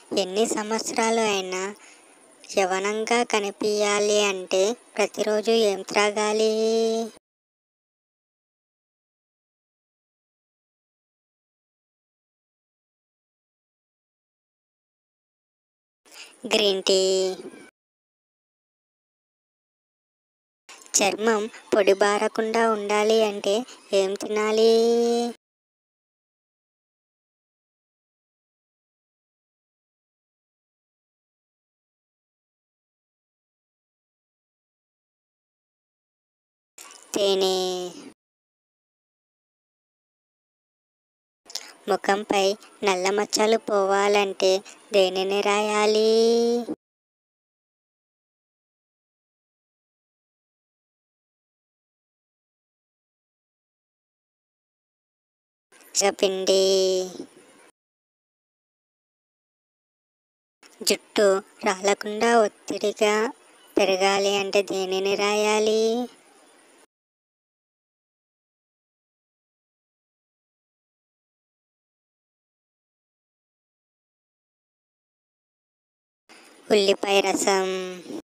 ఎన్ని సంవత్సరాలు అయినా యవ్వనంగా కనిపించాలి అంటే ప్రతిరోజు ఏం త్రాగాలి గ్రీన్ టీ చర్మం పొడిబారకుండా ఉండాలి అంటే ఏం తినాలి తేనె ముఖంపై నల్ల మచ్చలు పోవాలంటే దేనిని రాయాలి పిండి జుట్టు రాలకుండా ఒత్తిడిగా పెరగాలి అంటే దేనిని రాయాలి ఉల్లిపాయ రసం